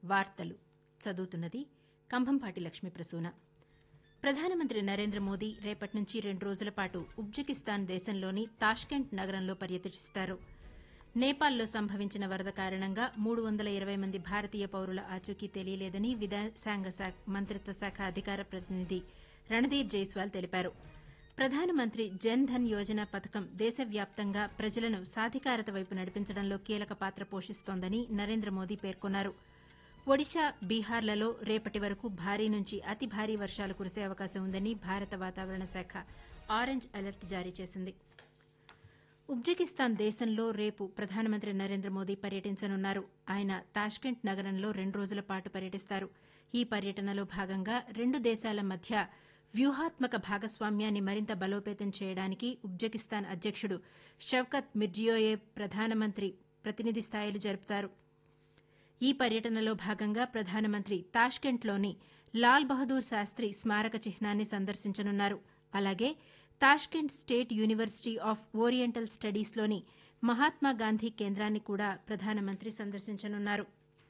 వార్తలు చదువుతున్నది కంభంపాటి లక్ష్మీ ప్రసూన ప్రధానమంత్రి నరేంద్ర మోదీ రేపటి నుంచి రెండు రోజుల పాటు ఉజ్బెకిస్తాన్ దేశంలోని తాష్కెంట్ నగరంలో పర్యటిస్తారు నేపాల్లో సంభవించిన వరద కారణంగా మూడు వందల ఇరవై మంది భారతీయ పౌరుల ఆచూకీ తెలియలేదని విదేశాంగ శాఖ మంత్రిత్వ శాఖ అధికార ప్రతినిధి రణదీప్ జైస్వాల్ తెలిపారు ప్రధానమంత్రి జన్ ధన్ యోజన పథకం దేశవ్యాప్తంగా ప్రజలను సాధికారత వైపు నడిపించడంలో కీలక పాత్ర పోషిస్తోందని నరేంద్ర మోదీ పేర్కొన్నారు ఒడిశా బీహార్లలో రేపటి వరకు భారీ నుంచి అతి భారీ వర్షాలు కురిసే అవకాశం ఉందని భారత వాతావరణ శాఖ ఆరెంజ్ అలర్ట్ జారీ చేసింది ఉజ్బెకిస్తాన్ దేశంలో రేపు ప్రధానమంత్రి నరేంద్ర మోదీ పర్యటించనున్నారు ఆయన తాష్కెంట్ నగరంలో రెండు రోజుల పాటు పర్యటిస్తారు ఈ పర్యటనలో భాగంగా రెండు దేశాల మధ్య వ్యూహాత్మక భాగస్వామ్యాన్ని మరింత బలోపేతం చేయడానికి ఉజ్బెకిస్తాన్ అధ్యకుడు షవ్కత్ మిర్జియోయేవ్ ప్రధానమంత్రి ప్రతినిధి స్థాయిలు జరుపుతారు ఈ పర్యటనలో భాగంగా ప్రధానమంత్రి తాష్కెంట్లోని లాల్ బహదూర్ శాస్త్రి స్మారక చిహ్నాన్ని సందర్శించనున్నారు అలాగే Tashkent State University of Oriental స్టడీస్లోని మహాత్మాగాంధీ కేంద్రాన్ని కూడా ప్రధానమంత్రి సందర్శించనున్నారు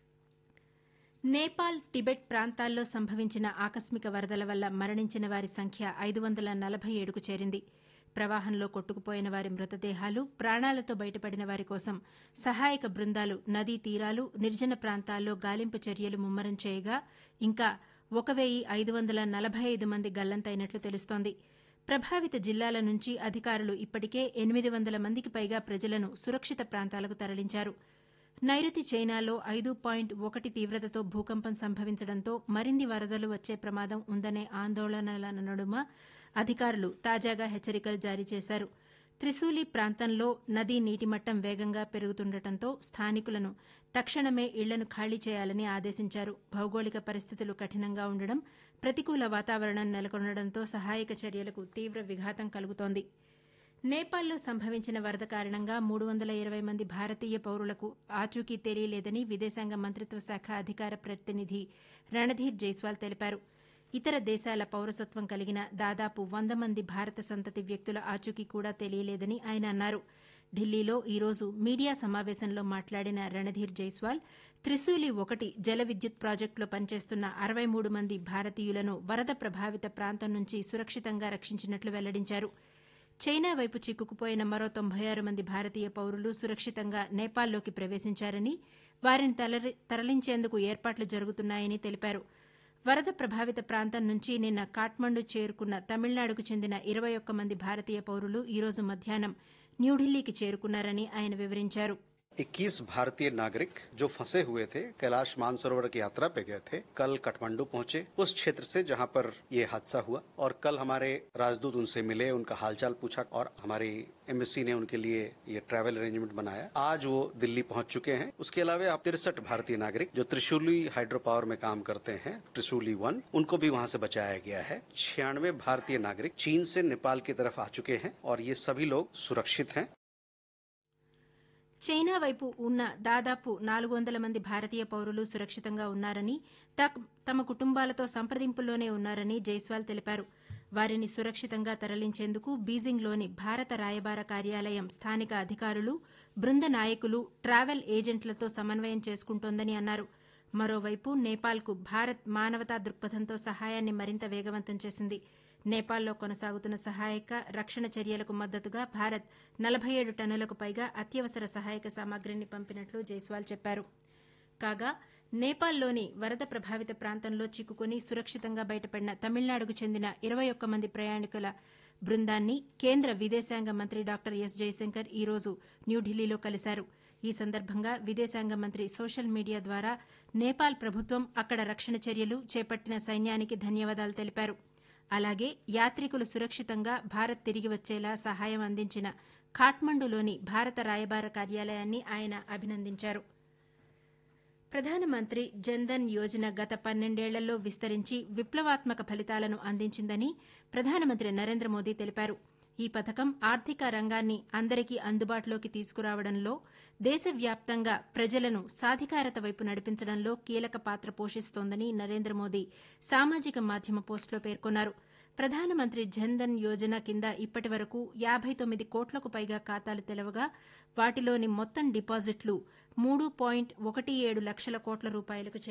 నేపాల్ టిబెట్ ప్రాంతాల్లో సంభవించిన ఆకస్మిక వరదల వల్ల మరణించిన వారి సంఖ్య ఐదు వందల నలభై ఏడుకు చేరింది ప్రవాహంలో కొట్టుకుపోయిన వారి మృతదేహాలు ప్రాణాలతో బయటపడిన వారి కోసం సహాయక బృందాలు నదీ తీరాలు నిర్జన ప్రాంతాల్లో గాలింపు చర్యలు ముమ్మరం చేయగా ఇంకా ఒక వెయ్యి ఐదు వందల నలభై ఐదు మంది గల్లంతైనట్లు తెలుస్తోంది ప్రభావిత జిల్లాల నుంచి అధికారులు ఇప్పటికే ఎనిమిది వందల మందికి పైగా ప్రజలను సురక్షిత ప్రాంతాలకు తరలించారు నైరుతి చైనాలో ఐదు పాయింట్ ఒకటి తీవ్రతతో భూకంపం సంభవించడంతో మరిన్ని వరదలు వచ్చే ప్రమాదం ఉందనే ఆందోళనల నడుమ అధికారులు తాజాగా హెచ్చరికలు జారీ చేశారు త్రిశూలి ప్రాంతంలో నదీ నీటిమట్టం వేగంగా పెరుగుతుండటంతో స్థానికులను తక్షణమే ఇళ్లను ఖాళీ చేయాలని ఆదేశించారు భౌగోళిక పరిస్థితులు కఠినంగా ఉండడం ప్రతికూల వాతావరణం నెలకొనడంతో సహాయక చర్యలకు తీవ్ర విఘాతం కలుగుతోంది నేపాల్లో సంభవించిన వరద కారణంగా మూడు వందల ఇరవై మంది భారతీయ పౌరులకు ఆచూకీ తెలియలేదని విదేశాంగ మంత్రిత్వ శాఖ అధికార ప్రతినిధి రణధీర్ జైస్వాల్ తెలిపారు ఇతర దేశాల పౌరసత్వం కలిగిన దాదాపు వంద మంది భారత సంతతి వ్యక్తుల ఆచూకీ కూడా తెలియలేదని ఆయన అన్నారు ఢిల్లీలో ఈరోజు మీడియా సమావేశంలో మాట్లాడిన రణధీర్ జైస్వాల్ త్రిశూలి ఒకటి జల విద్యుత్ ప్రాజెక్టులో పనిచేస్తున్న అరవై మూడు మంది భారతీయులను వరద ప్రభావిత ప్రాంతం నుంచి సురక్షితంగా రక్షించినట్లు వెల్లడించారు చైనా వైపు చిక్కుకుపోయిన మరో తొంభై ఆరు మంది భారతీయ పౌరులు సురక్షితంగా నేపాల్లోకి ప్రవేశించారని వారిని తరలించేందుకు ఏర్పాట్లు జరుగుతున్నాయని తెలిపారు వరద ప్రభావిత ప్రాంతం నుంచి నిన్న కాఠ్మండు చేరుకున్న తమిళనాడుకు చెందిన ఇరవై ఒక్క మంది భారతీయ పౌరులు ఈరోజు మధ్యాహ్నం న్యూఢిల్లీకి చేరుకున్నారని ఆయన వివరించారు 21 भारतीय नागरिक जो फंसे हुए थे कैलाश मानसरोवर की यात्रा पे गए थे कल काठमांडू पहुंचे उस क्षेत्र से जहां पर ये हादसा हुआ और कल हमारे राजदूत उनसे मिले उनका हालचाल पूछा और हमारी एम्बेसी ने उनके लिए ये ट्रैवल अरेंजमेंट बनाया आज वो दिल्ली पहुंच चुके हैं उसके अलावा तिरसठ भारतीय नागरिक जो त्रिशूली हाइड्रो पावर में काम करते हैं त्रिशूली वन उनको भी वहां से बचाया गया है छियानवे भारतीय नागरिक चीन से नेपाल की तरफ आ चुके हैं और ये सभी लोग सुरक्षित हैं చైనా వైపు ఉన్న దాదాపు నాలుగు వందల మంది భారతీయ పౌరులు సురక్షితంగా ఉన్నారని తమ కుటుంబాలతో సంప్రదింపుల్లోనే ఉన్నారని జైస్వాల్ తెలిపారు వారిని సురక్షితంగా తరలించేందుకు బీజింగ్లోని భారత రాయబార కార్యాలయం స్థానిక అధికారులు బృంద నాయకులు ట్రావెల్ ఏజెంట్లతో సమన్వయం చేసుకుంటోందని అన్నారు మరోవైపు నేపాల్కు భారత్ మానవతా దృక్పథంతో సహాయాన్ని మరింత వేగవంతం చేసింది నేపాల్లో కొనసాగుతున్న సహాయక రక్షణ చర్యలకు మద్దతుగా భారత్ నలభై ఏడు టన్నులకు పైగా అత్యవసర సహాయక సామాగ్రిని పంపినట్లు జైస్వాల్ చెప్పారు కాగా నేపాల్లోని వరద ప్రభావిత ప్రాంతంలో చిక్కుకుని సురక్షితంగా బయటపడిన తమిళనాడుకు చెందిన ఇరవై ఒక్క మంది ప్రయాణికుల బృందాన్ని కేంద్ర విదేశాంగ మంత్రి డాక్టర్ ఎస్ జయశంకర్ ఈ రోజు న్యూఢిల్లీలో కలిశారు ఈ సందర్భంగా విదేశాంగ మంత్రి సోషల్ మీడియా ద్వారా నేపాల్ ప్రభుత్వం అక్కడ రక్షణ చర్యలు చేపట్టిన సైన్యానికి ధన్యవాదాలు తెలిపారు అలాగే యాత్రికులు సురక్షితంగా భారత్ తిరిగి వచ్చేలా సహాయం అందించిన ఖాట్మండులోని భారత రాయబార కార్యాలయాన్ని ఆయన అభినందించారు ప్రధానమంత్రి జన్ధన్ యోజన గత పన్నెండేళ్లలో విస్తరించి విప్లవాత్మక ఫలితాలను అందించిందని ప్రధానమంత్రి నరేంద్ర మోదీ తెలిపారు ఈ పథకం ఆర్థిక రంగాన్ని అందరికీ అందుబాటులోకి తీసుకురావడంలో దేశవ్యాప్తంగా ప్రజలను సాధికారత వైపు నడిపించడంలో కీలక పాత్ర పోషిస్తోందని నరేంద్ర మోదీ సామాజిక మాధ్యమ పోస్టులో పేర్కొన్నారు ప్రధానమంత్రి జన్ధన్ యోజన కింద ఇప్పటి వరకు యాబై తొమ్మిది కోట్లకు పైగా ఖాతాలు తెలవగా వాటిలోని మొత్తం డిపాజిట్లు మూడు పాయింట్ ఒకటి ఏడు లక్షల కోట్ల రూపాయలకు